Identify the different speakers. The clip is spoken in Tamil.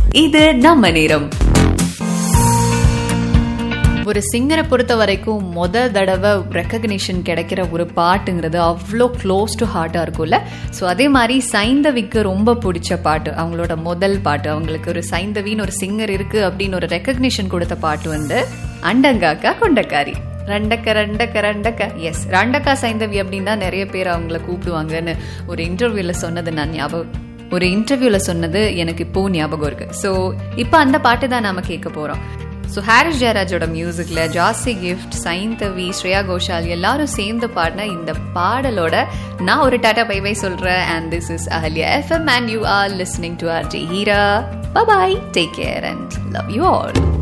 Speaker 1: இது நம்ம நேரம் ஒரு சிங்கரை பொறுத்த வரைக்கும் முத தடவை ரெக்கக்னிஷன் கிடைக்கிற ஒரு பாட்டுங்கிறது அவ்வளோ க்ளோஸ் டு ஹார்ட்டாக இருக்கும்ல ஸோ அதே மாதிரி சைந்தவிக்கு ரொம்ப பிடிச்ச பாட்டு அவங்களோட முதல் பாட்டு அவங்களுக்கு ஒரு சைந்தவின்னு ஒரு சிங்கர் இருக்கு அப்படின்னு ஒரு ரெக்கக்னிஷன் கொடுத்த பாட்டு வந்து அண்டங்காக்கா கொண்டக்காரி ரண்டக்க ரண்டக்க ரண்டக்க எஸ் ரண்டக்கா சைந்தவி அப்படின்னு தான் நிறைய பேர் அவங்கள கூப்பிடுவாங்கன்னு ஒரு இன்டர்வியூல சொன்னது நான் ஞாபகம் ஒரு இன்டர்வியூல சொன்னது எனக்கு இப்போ ஞாபகம் இருக்கு ஸோ இப்போ அந்த பாட்டு தான் நாம கேட்க போறோம் ஸோ ஹாரிஸ் ஜெயராஜோட மியூசிக்ல ஜாசி கிஃப்ட் சைந்தவி ஸ்ரேயா கோஷால் எல்லாரும் சேர்ந்து பாடின இந்த பாடலோட நான் ஒரு டாட்டா பை பை சொல்றேன் and this is Ahalya FM and you are listening to R J Heera Bhai take care and love you all